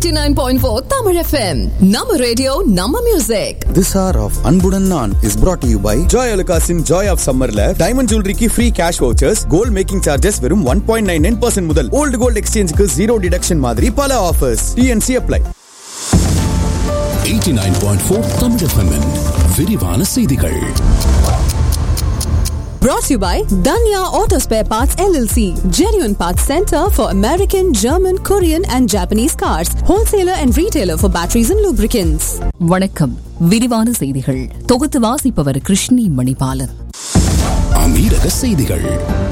89.4 Tamil FM. நம்ம radio நம்ம music This hour of அன்புடன் நான் is brought to you by Joy Alukasin Joy of Summerல diamond ஜுவல்லரிக்கு free cash vouchers gold making charges வெறும் one point nine nine percent முதல் old gold எக்ஸ்சேஞ்சுக்கு zero deduction மாதிரி பல offers TNC apply 89.4 Tamil FM -இன் விரிவான செய்திகள் brought to you by Danya Auto Spare Parts LLC. Genuine Parts Center for American, German, Korean and Japanese cars. Wholesaler and retailer for batteries and lubricants. வணக்கம் விரிவான செய்திகள் தொகுத்து வாசிப்பவர் கிருஷ்ணி மணிபாலன் அமீரக செய்திகள்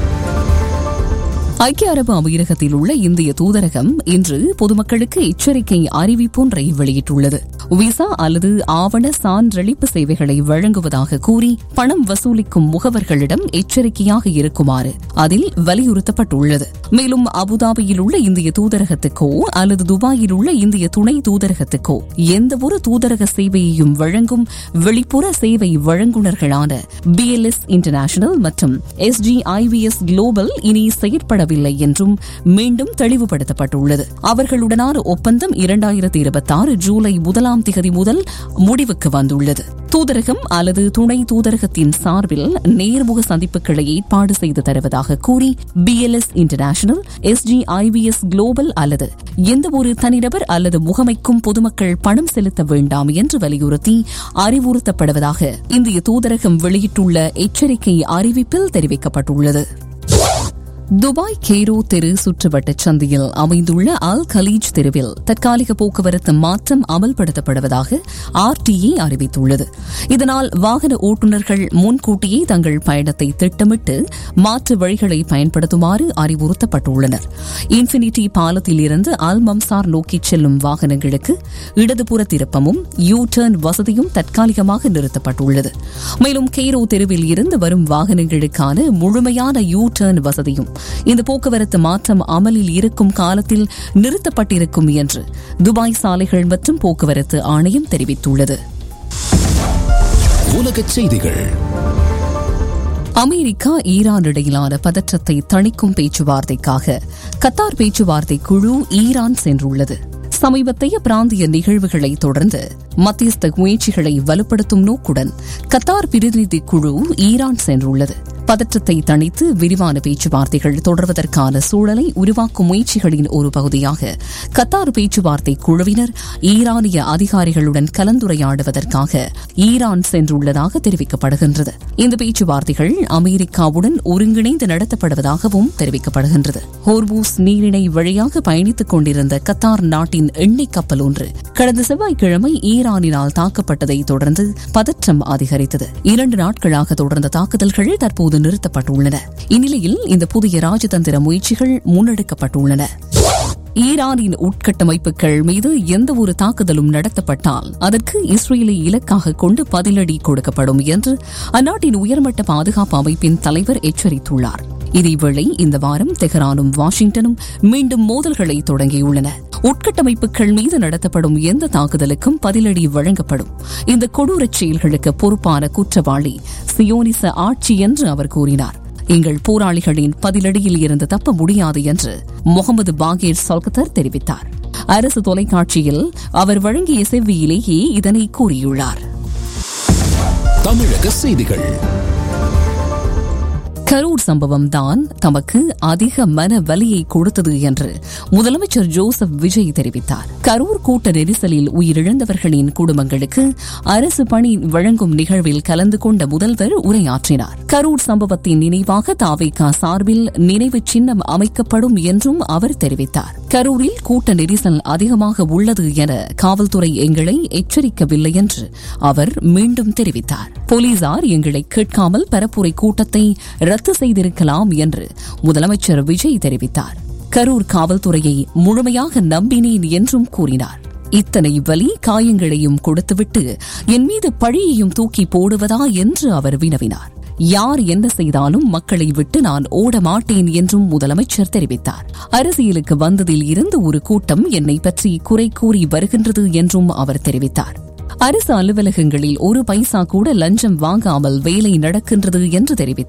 ஐக்கிய அரபு அமீரகத்தில் உள்ள இந்திய தூதரகம் இன்று பொதுமக்களுக்கு எச்சரிக்கை அறிவிப்பொன்றை வெளியிட்டுள்ளது விசா அல்லது ஆவண சான்றளிப்பு சேவைகளை வழங்குவதாக கூறி பணம் வசூலிக்கும் முகவர்களிடம் எச்சரிக்கையாக இருக்குமாறு அதில் வலியுறுத்தப்பட்டுள்ளது மேலும் அபுதாபியில் உள்ள இந்திய தூதரகத்துக்கோ அல்லது துபாயில் உள்ள இந்திய துணை தூதரகத்துக்கோ எந்தவொரு தூதரக சேவையையும் வழங்கும் வெளிப்புற சேவை வழங்குநர்களான பிஎல்எஸ் இன்டர்நேஷனல் மற்றும் எஸ்ஜிஐவிஎஸ் குளோபல் இனி செயற்படவில்லை என்றும் மீண்டும் தெளிவுபடுத்தப்பட்டுள்ளது அவர்களுடனான ஒப்பந்தம் இரண்டாயிரத்தி இருபத்தி ஆறு ஜூலை முதலாம் திகதி முதல் முடிவுக்கு வந்துள்ளது தூதரகம் அல்லது துணை தூதரகத்தின் சார்பில் நேர்முக சந்திப்புகளை ஏற்பாடு செய்து தருவதாக கூறி பிஎல்எஸ் இன்டர்நேஷனல் எஸ்ஜிஐவிஎஸ் குளோபல் அல்லது எந்தவொரு தனிநபர் அல்லது முகமைக்கும் பொதுமக்கள் பணம் செலுத்த வேண்டாம் என்று வலியுறுத்தி அறிவுறுத்தப்படுவதாக இந்திய தூதரகம் வெளியிட்டுள்ள எச்சரிக்கை அறிவிப்பில் தெரிவிக்கப்பட்டுள்ளது துபாய் கேரோ தெரு சுற்றுவட்டச் சந்தையில் அமைந்துள்ள அல் கலீஜ் தெருவில் தற்காலிக போக்குவரத்து மாற்றம் அமல்படுத்தப்படுவதாக ஆர்டிஏ அறிவித்துள்ளது இதனால் வாகன ஓட்டுநர்கள் முன்கூட்டியே தங்கள் பயணத்தை திட்டமிட்டு மாற்று வழிகளை பயன்படுத்துமாறு அறிவுறுத்தப்பட்டுள்ளனர் இன்ஃபினிட்டி பாலத்தில் இருந்து அல் மம்சார் நோக்கிச் செல்லும் வாகனங்களுக்கு இடதுபுற திருப்பமும் யூ டர்ன் வசதியும் தற்காலிகமாக நிறுத்தப்பட்டுள்ளது மேலும் கெய்ரோ தெருவில் இருந்து வரும் வாகனங்களுக்கான முழுமையான யூ டர்ன் வசதியும் இந்த போக்குவரத்து மாற்றம் அமலில் இருக்கும் காலத்தில் நிறுத்தப்பட்டிருக்கும் என்று துபாய் சாலைகள் மற்றும் போக்குவரத்து ஆணையம் தெரிவித்துள்ளது உலகச் செய்திகள் அமெரிக்கா ஈரான் இடையிலான பதற்றத்தை தணிக்கும் பேச்சுவார்த்தைக்காக கத்தார் பேச்சுவார்த்தை குழு ஈரான் சென்றுள்ளது சமீபத்தைய பிராந்திய நிகழ்வுகளை தொடர்ந்து மத்தியஸ்த முயற்சிகளை வலுப்படுத்தும் நோக்குடன் கத்தார் பிரதிநிதி குழு ஈரான் சென்றுள்ளது பதற்றத்தை தணித்து விரிவான பேச்சுவார்த்தைகள் தொடர்வதற்கான சூழலை உருவாக்கும் முயற்சிகளின் ஒரு பகுதியாக கத்தார் பேச்சுவார்த்தை குழுவினர் ஈரானிய அதிகாரிகளுடன் கலந்துரையாடுவதற்காக ஈரான் சென்றுள்ளதாக தெரிவிக்கப்படுகின்றது இந்த பேச்சுவார்த்தைகள் அமெரிக்காவுடன் ஒருங்கிணைந்து நடத்தப்படுவதாகவும் தெரிவிக்கப்படுகின்றது ஹோர்பூஸ் நீரிணை வழியாக பயணித்துக் கொண்டிருந்த கத்தார் நாட்டின் எண்ணெய் கப்பல் ஒன்று கடந்த செவ்வாய்க்கிழமை ஈரானினால் தாக்கப்பட்டதை தொடர்ந்து பதற்றம் அதிகரித்தது இரண்டு நாட்களாக தொடர்ந்த தாக்குதல்கள் தற்போது நிறுத்தப்பட்டுள்ளன இந்நிலையில் இந்த புதிய ராஜதந்திர முயற்சிகள் முன்னெடுக்கப்பட்டுள்ளன ஈரானின் உட்கட்டமைப்புகள் மீது எந்தவொரு தாக்குதலும் நடத்தப்பட்டால் அதற்கு இஸ்ரேலை இலக்காக கொண்டு பதிலடி கொடுக்கப்படும் என்று அந்நாட்டின் உயர்மட்ட பாதுகாப்பு அமைப்பின் தலைவர் எச்சரித்துள்ளார் இதேவேளை இந்த வாரம் தெஹரானும் வாஷிங்டனும் மீண்டும் மோதல்களை தொடங்கியுள்ளன உட்கட்டமைப்புகள் மீது நடத்தப்படும் எந்த தாக்குதலுக்கும் பதிலடி வழங்கப்படும் இந்த கொடூரச் செயல்களுக்கு பொறுப்பான குற்றவாளி சியோனிச ஆட்சி என்று அவர் கூறினார் எங்கள் போராளிகளின் பதிலடியில் இருந்து தப்ப முடியாது என்று முகமது பாகேர் சொல்கத்தர் தெரிவித்தார் அரசு தொலைக்காட்சியில் அவர் வழங்கிய செவ்வியிலேயே இதனை கூறியுள்ளார் தமிழக செய்திகள் கரூர் சம்பவம் தான் தமக்கு அதிக மன வலியை கொடுத்தது என்று முதலமைச்சர் ஜோசப் விஜய் தெரிவித்தார் கரூர் கூட்ட நெரிசலில் உயிரிழந்தவர்களின் குடும்பங்களுக்கு அரசு பணி வழங்கும் நிகழ்வில் கலந்து கொண்ட முதல்வர் உரையாற்றினார் கரூர் சம்பவத்தின் நினைவாக தாவேகா சார்பில் நினைவு சின்னம் அமைக்கப்படும் என்றும் அவர் தெரிவித்தார் கரூரில் கூட்ட நெரிசல் அதிகமாக உள்ளது என காவல்துறை எங்களை எச்சரிக்கவில்லை என்று அவர் மீண்டும் தெரிவித்தார் போலீசார் எங்களை கேட்காமல் பரப்புரை கூட்டத்தை ரத்து செய்திருக்கலாம் என்று முதலமைச்சர் விஜய் தெரிவித்தார் கரூர் காவல்துறையை முழுமையாக நம்பினேன் என்றும் கூறினார் இத்தனை வலி காயங்களையும் கொடுத்துவிட்டு என் மீது பழியையும் தூக்கி போடுவதா என்று அவர் வினவினார் யார் என்ன செய்தாலும் மக்களை விட்டு நான் ஓட மாட்டேன் என்றும் முதலமைச்சர் தெரிவித்தார் அரசியலுக்கு வந்ததில் இருந்து ஒரு கூட்டம் என்னை பற்றி குறை கூறி வருகின்றது என்றும் அவர் தெரிவித்தார் அரசு அலுவலகங்களில் ஒரு பைசா கூட லஞ்சம் வாங்காமல் வேலை நடக்கின்றது என்று தெரிவித்தார்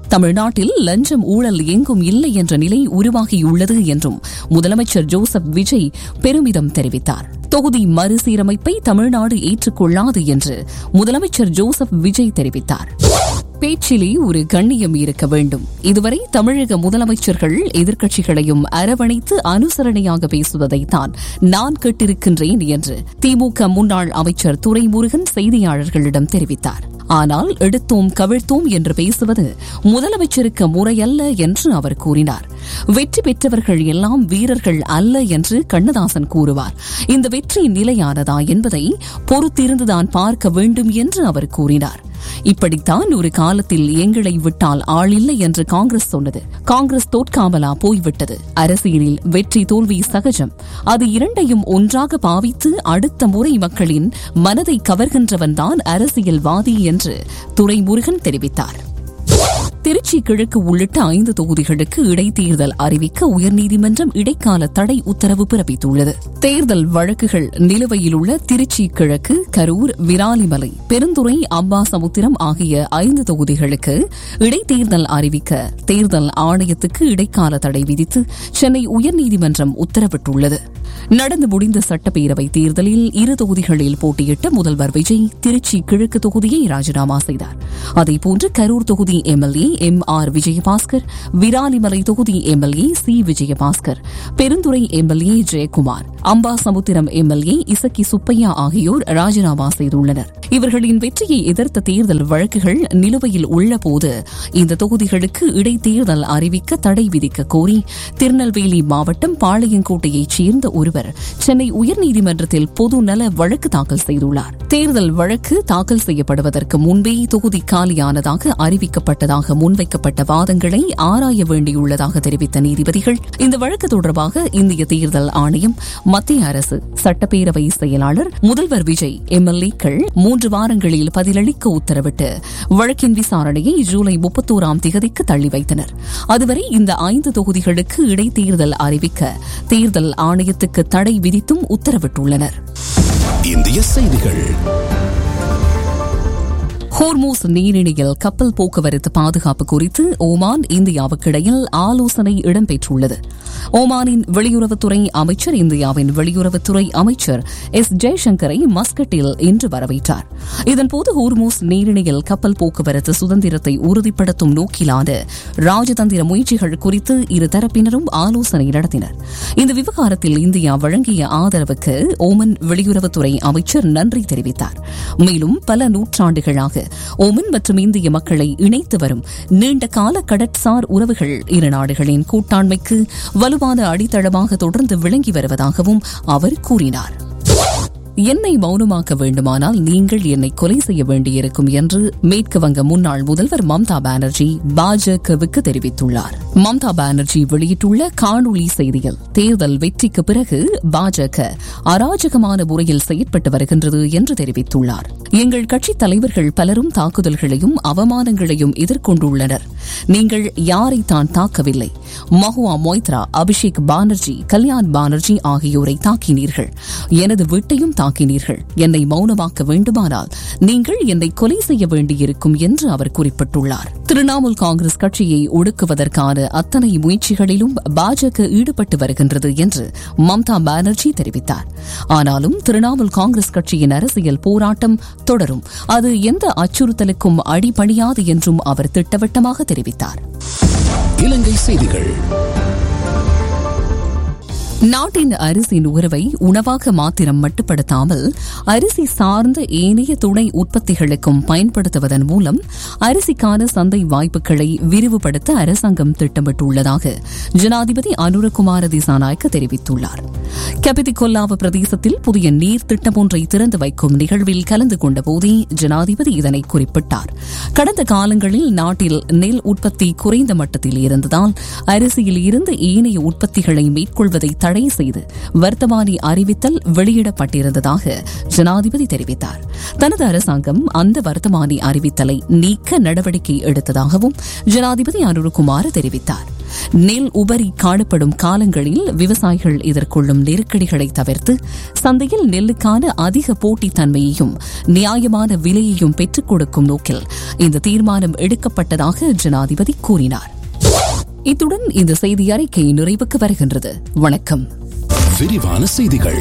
தமிழ்நாட்டில் லஞ்சம் ஊழல் எங்கும் இல்லை என்ற நிலை உருவாகியுள்ளது என்றும் முதலமைச்சர் ஜோசப் விஜய் பெருமிதம் தெரிவித்தார் தொகுதி மறுசீரமைப்பை தமிழ்நாடு ஏற்றுக்கொள்ளாது என்று முதலமைச்சர் ஜோசப் விஜய் தெரிவித்தார் பேச்சிலே ஒரு கண்ணியம் இருக்க வேண்டும் இதுவரை தமிழக முதலமைச்சர்கள் எதிர்க்கட்சிகளையும் அரவணைத்து அனுசரணையாக பேசுவதைத்தான் நான் கேட்டிருக்கின்றேன் என்று திமுக முன்னாள் அமைச்சர் துரைமுருகன் செய்தியாளர்களிடம் தெரிவித்தார் ஆனால் எடுத்தோம் கவிழ்த்தோம் என்று பேசுவது முதலமைச்சருக்கு முறையல்ல என்று அவர் கூறினார் வெற்றி பெற்றவர்கள் எல்லாம் வீரர்கள் அல்ல என்று கண்ணதாசன் கூறுவார் இந்த வெற்றி நிலையானதா என்பதை பொறுத்திருந்துதான் பார்க்க வேண்டும் என்று அவர் கூறினார் இப்படித்தான் ஒரு காலத்தில் எங்களை விட்டால் ஆளில்லை என்று காங்கிரஸ் சொன்னது காங்கிரஸ் தோற்காமலா போய்விட்டது அரசியலில் வெற்றி தோல்வி சகஜம் அது இரண்டையும் ஒன்றாக பாவித்து அடுத்த முறை மக்களின் மனதை கவர்கின்றவன்தான் அரசியல்வாதி என்று துரைமுருகன் தெரிவித்தார் திருச்சி கிழக்கு உள்ளிட்ட ஐந்து தொகுதிகளுக்கு இடைத்தேர்தல் அறிவிக்க உயர்நீதிமன்றம் இடைக்கால தடை உத்தரவு பிறப்பித்துள்ளது தேர்தல் வழக்குகள் நிலுவையில் உள்ள திருச்சி கிழக்கு கரூர் விராலிமலை பெருந்துறை அம்பாசமுத்திரம் ஆகிய ஐந்து தொகுதிகளுக்கு இடைத்தேர்தல் அறிவிக்க தேர்தல் ஆணையத்துக்கு இடைக்கால தடை விதித்து சென்னை உயர்நீதிமன்றம் உத்தரவிட்டுள்ளது நடந்து முடிந்த சட்டப்பேரவை தேர்தலில் இரு தொகுதிகளில் போட்டியிட்ட முதல்வர் விஜய் திருச்சி கிழக்கு தொகுதியை ராஜினாமா செய்தார் அதேபோன்று கரூர் தொகுதி MLA M R Vijayabaskar Viralimalai தொகுதி MLA C Vijayabaskar Perundurai MLA Jayakumar Ambasamudram MLA Isakki Subbiah ஆகியோர் ராஜினாமா செய்துள்ளனர் இவர்களின் வெற்றியை எதிர்த்த தேர்தல் வழக்குகள் நிலுவையில் உள்ளபோது இந்த தொகுதிகளுக்கு இடைத்தேர்தல் அறிவிக்க தடை விதிக்க கோரி திருநெல்வேலி மாவட்டம் பாளையங்கோட்டையைச் சேர்ந்த ஒருவர் சென்னை உயர்நீதிமன்றத்தில் பொது நல வழக்கு தாக்கல் செய்துள்ளார் தேர்தல் வழக்கு தாக்கல் செய்யப்படுவதற்கு முன்பே தொகுதி காலியானதாக அறிவிக்கப்பட்டதாக முன்வைக்கப்பட்ட வாதங்களை ஆராய வேண்டியுள்ளதாக தெரிவித்த நீதிபதிகள் இந்த வழக்கு தொடர்பாக இந்திய தேர்தல் ஆணையம் மத்திய அரசு சட்டப்பேரவை செயலாளர் முதல்வர் விஜய் எம்எல்ஏக்கள் மூன்று வாரங்களில் பதிலளிக்க உத்தரவிட்டு வழக்கின் விசாரணையை ஜூலை முப்பத்தோராம் திகதிக்கு தள்ளி வைத்தனர் அதுவரை இந்த ஐந்து தொகுதிகளுக்கு இடைத்தேர்தல் அறிவிக்க தேர்தல் ஆணையத்துக்கு தடை விதித்தும் உத்தரவிட்டுள்ளனர் இந்திய செய்திகள் ஹோர்மூஸ் நீரிணையில் கப்பல் போக்குவரத்து பாதுகாப்பு குறித்து ஓமான் இந்தியாவுக்கு இடையில் ஆலோசனை இடம்பெற்றுள்ளது ஓமானின் வெளியுறவுத்துறை அமைச்சர் இந்தியாவின் வெளியுறவுத்துறை அமைச்சர் எஸ் ஜெய்சங்கரை மஸ்கட்டில் இன்று வரவேற்றார் இதன்போது ஹோர்மூஸ் நீரிணையில் கப்பல் போக்குவரத்து சுதந்திரத்தை உறுதிப்படுத்தும் நோக்கிலான ராஜதந்திர முயற்சிகள் குறித்து இருதரப்பினரும் ஆலோசனை நடத்தினர் இந்த விவகாரத்தில் இந்தியா வழங்கிய ஆதரவுக்கு ஓமன் வெளியுறவுத்துறை அமைச்சர் நன்றி தெரிவித்தார் மேலும் பல நூற்றாண்டுகளாக ஓமன் மற்றும் இந்திய மக்களை இணைத்து வரும் நீண்ட கால கடற்சார் உறவுகள் இரு நாடுகளின் கூட்டாண்மைக்கு வலுவான அடித்தளமாக தொடர்ந்து விளங்கி வருவதாகவும் அவர் கூறினார் என்னை மௌனமாக்க வேண்டுமானால் நீங்கள் என்னை கொலை செய்ய வேண்டியிருக்கும் என்று மேற்கு வங்க முன்னாள் முதல்வர் மம்தா பானர்ஜி பாஜகவுக்கு தெரிவித்துள்ளார் மம்தா பானர்ஜி வெளியிட்டுள்ள காணொலி செய்தியில் தேர்தல் வெற்றிக்கு பிறகு பாஜக அராஜகமான முறையில் செயற்பட்டு வருகின்றது என்று தெரிவித்துள்ளார் எங்கள் கட்சித் தலைவர்கள் பலரும் தாக்குதல்களையும் அவமானங்களையும் எதிர்கொண்டுள்ளனர் நீங்கள் யாரை தான் தாக்கவில்லை மஹுவா மொய்த்ரா அபிஷேக் பானர்ஜி கல்யாண் பானர்ஜி ஆகியோரை தாக்கினீர்கள் எனது வீட்டையும் தாக்கினீர்கள் என்னை மௌனமாக்க வேண்டுமானால் நீங்கள் என்னை கொலை செய்ய வேண்டியிருக்கும் என்று அவர் குறிப்பிட்டுள்ளார் திரிணாமுல் காங்கிரஸ் கட்சியை ஒடுக்குவதற்கான அத்தனை முயற்சிகளிலும் பாஜக ஈடுபட்டு வருகின்றது என்று மம்தா பானர்ஜி தெரிவித்தார் ஆனாலும் திரிணாமுல் காங்கிரஸ் கட்சியின் அரசியல் போராட்டம் தொடரும் அது எந்த அச்சுறுத்தலுக்கும் அடிபணியாது என்றும் அவர் திட்டவட்டமாக தெரிவித்தார் இலங்கை செய்திகள் நாட்டின் அரிசி நுகர்வை உணவாக மாத்திரம் மட்டுப்படுத்தாமல் அரிசி சார்ந்த ஏனைய துணை உற்பத்திகளுக்கும் பயன்படுத்துவதன் மூலம் அரிசிக்கான சந்தை வாய்ப்புகளை விரிவுபடுத்த அரசாங்கம் திட்டமிட்டுள்ளதாக ஜனாதிபதி அனுரகுமார திசாநாயக்க தெரிவித்துள்ளார் கபிதிகொல்லாவ பிரதேசத்தில் புதிய நீர் திட்டம் ஒன்றை திறந்து வைக்கும் நிகழ்வில் கலந்து கொண்ட போதே ஜனாதிபதி இதனை குறிப்பிட்டார் கடந்த காலங்களில் நாட்டில் நெல் உற்பத்தி குறைந்த மட்டத்தில் இருந்ததால் அரிசியில் இருந்து ஏனைய உற்பத்திகளை மேற்கொள்வதை தடை செய்து வர்த்தமானி அறிவித்தல் வெளியிடப்பட்டிருந்ததாக ஜனாதிபதி தெரிவித்தார் தனது அரசாங்கம் அந்த வர்த்தமானி அறிவித்தலை நீக்க நடவடிக்கை எடுத்ததாகவும் ஜனாதிபதி அனுருகுமார் தெரிவித்தார் நெல் உபரி காணப்படும் காலங்களில் விவசாயிகள் எதிர்கொள்ளும் நெருக்கடிகளை தவிர்த்து சந்தையில் நெல்லுக்கான அதிக போட்டித்தன்மையையும் நியாயமான விலையையும் பெற்றுக் கொடுக்கும் நோக்கில் இந்த தீர்மானம் எடுக்கப்பட்டதாக ஜனாதிபதி கூறினார் இத்துடன் இந்த செய்தி அறிக்கை நிறைவுக்கு வருகின்றது வணக்கம் விரிவான செய்திகள்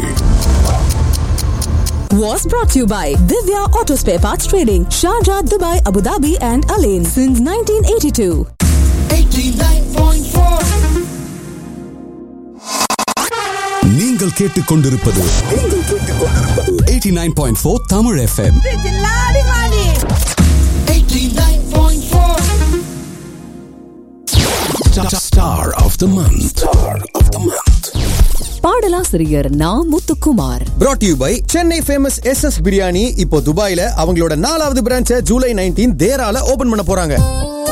Was brought to you by Divya Auto Spare Parts Trading, Sharjah, Dubai, Abu Dhabi, and Alain since 1982. நீங்கள் கேட்டுக்கொண்டிருப்பது நீங்கள் கேட்டுக்கொண்டிருப்பது 89.4 Tamil FM star of the month star of the month பாடலாசிரியர் Na Muthukumar brought to you by Chennai famous S S biryani இப்போ துபாயில அவங்களோட நாலாவது பிரான்ச்சை ஜூலை நைன்டீன் தேரால ஓபன் பண்ண போறாங்க